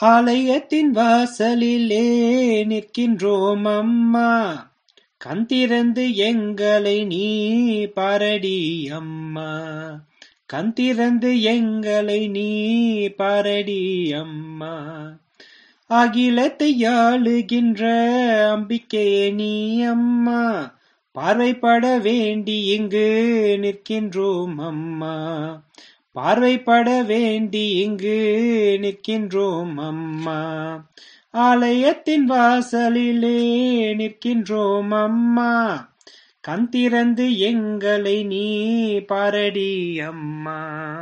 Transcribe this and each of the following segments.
ஆலயத்தின் வாசலிலே நிற்கின்றோம் அம்மா கண் திறந்து எங்களை நீ பாரடி அம்மா கண் திறந்து எங்களை நீ பாரடி அம்மா அகிலத்தை ஆளுகின்ற அம்பிக்கையே நீ அம்மா பார்வைப்பட வேண்டி இங்கு நிற்கின்றோம் அம்மா பார்வைப்பட வேண்டி இங்கு நிற்கின்றோம் அம்மா ஆலயத்தின் வாசலிலே நிற்கின்றோம் அம்மா கண் திறந்து எங்களை நீ பாரடி அம்மா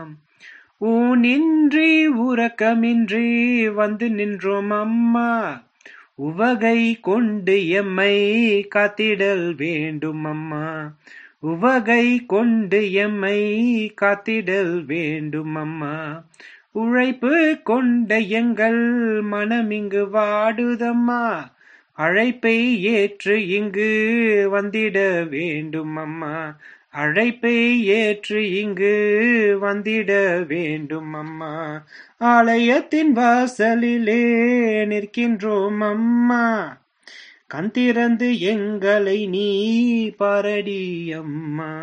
ஊனின்றி உறக்கமின்றி வந்து நின்றோம் அம்மா உவகை கொண்டு எம்மை காத்திடல் வேண்டும் அம்மா உவகை கொண்டு எம்மை காத்திடல் வேண்டும் அம்மா உழைப்பு கொண்ட எங்கள் மனமிங்கு வாடுதம்மா அழைப்பை ஏற்று இங்கு வந்திட வேண்டும் அம்மா அழைப்பை ஏற்று இங்கு வந்திட வேண்டும் அம்மா ஆலயத்தின் வாசலிலே நிற்கின்றோம் அம்மா கண் திறந்து எங்களை நீ பாரடி அம்மா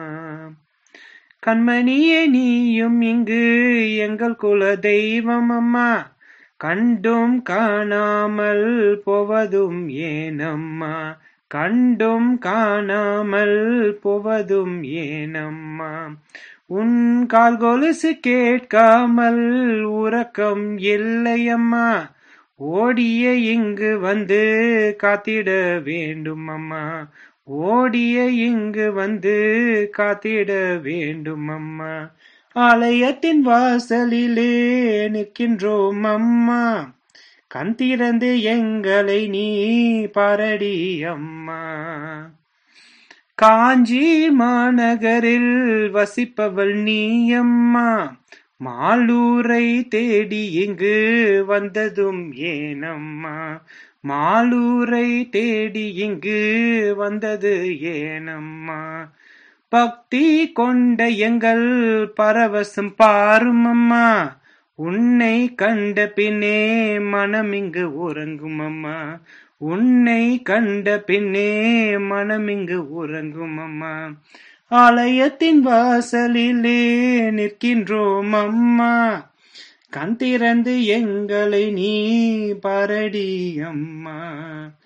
கண்மணியே நீயும் இங்கு எங்கள் குல தெய்வம் அம்மா கண்டும் காணாமல் போவதும் ஏனம்மா கண்டும் காணாமல் போவதும் ஏனம்மா உன் கால் கொலுசு கேட்காமல் உறக்கம் இல்லையம்மா ஓடிய இங்கு வந்து காத்திட வேண்டும் அம்மா ஓடிய இங்கு வந்து காத்திட வேண்டும் அம்மா ஆலயத்தின் வாசலிலே நிற்கின்றோம் அம்மா கண் திறந்து எங்களை நீ பாரடி அம்மா காஞ்சி மாநகரில் வசிப்பவள் நீ அம்மா மாலூரை தேடி இங்கு வந்ததும் ஏனம்மா மாலூரை தேடி இங்கு வந்தது ஏனம்மா பக்தி கொண்ட எங்கள் பரவசம் பாரும் அம்மா உன்னை கண்ட பின்னே மனம் இங்கு உறங்கும் அம்மா உன்னை கண்ட பின்னே மனம் இங்கு உறங்கும் அம்மா ஆலயத்தின் வாசலிலே நிற்கின்றோம் அம்மா கண் திறந்து எங்களை நீ பாரடி அம்மா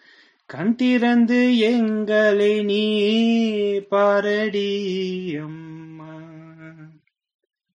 கண் திறந்து எங்களை நீ பாரடி அம்மா